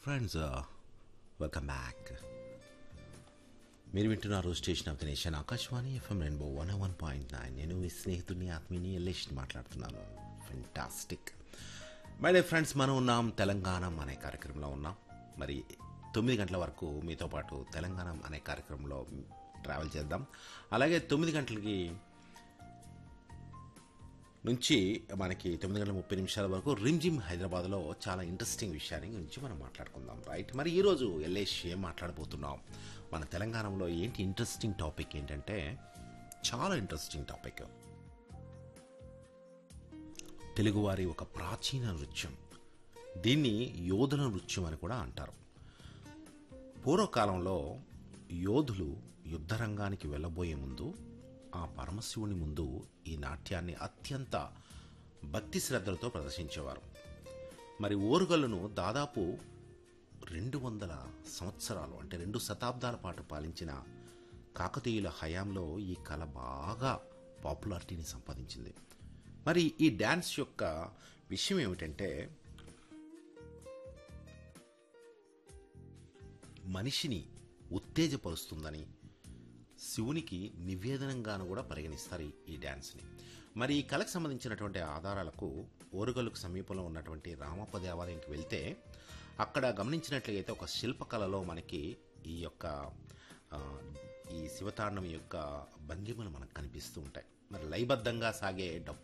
friends welcome back మీరు వింటున్నారు station of the nation Akashvani FM rainbow one one point nine నేను మీ స్నేహితుడిని ఆత్మీయుని ఎల్లేష్ని మాట్లాడుతున్నాను ఫెంటాస్టిక్ మై డే ఫ్రెండ్స్ మనం ఉన్నాం తెలంగాణ అనే కార్యక్రమంలో ఉన్నాం మరి తొమ్మిది గంటల వరకు మీతో పాటు తెలంగాణ అనే కార్యక్రమంలో ట్రావెల్ చేద్దాం అలాగే తొమ్మిది గంటలకి నుంచి మనకి తొమ్మిది గంటల ముప్పై నిమిషాల వరకు రిమ్జిమ్ హైదరాబాద్లో చాలా ఇంట్రెస్టింగ్ విషయాన్ని గురించి మనం మాట్లాడుకుందాం రైట్ మరి ఈరోజు ఎల్ఏష్ ఏం మాట్లాడబోతున్నాం మన తెలంగాణలో ఏంటి ఇంట్రెస్టింగ్ టాపిక్ ఏంటంటే చాలా ఇంట్రెస్టింగ్ టాపిక్ తెలుగువారి ఒక ప్రాచీన నృత్యం దీన్ని యోధుల నృత్యం అని కూడా అంటారు పూర్వకాలంలో యోధులు యుద్ధరంగానికి వెళ్ళబోయే ముందు ఆ పరమశివుని ముందు ఈ నాట్యాన్ని అత్యంత భక్తి శ్రద్ధలతో ప్రదర్శించేవారు మరి ఓరుగల్లును దాదాపు రెండు వందల సంవత్సరాలు అంటే రెండు శతాబ్దాల పాటు పాలించిన కాకతీయుల హయాంలో ఈ కళ బాగా పాపులారిటీని సంపాదించింది మరి ఈ డ్యాన్స్ యొక్క విషయం ఏమిటంటే మనిషిని ఉత్తేజపరుస్తుందని శివునికి నివేదనంగాను కూడా పరిగణిస్తారు ఈ- ఈ డ్యాన్స్ని మరి ఈ కళకు సంబంధించినటువంటి ఆధారాలకు ఓరుగల్లుకు సమీపంలో ఉన్నటువంటి రామప్ప దేవాలయానికి వెళ్తే అక్కడ గమనించినట్లయితే ఒక శిల్పకళలో మనకి ఈ యొక్క ఆ, ఈ శివతాండం యొక్క భంగిమలు మనకు కనిపిస్తూ ఉంటాయి మరి లయబద్ధంగా సాగే డప్పు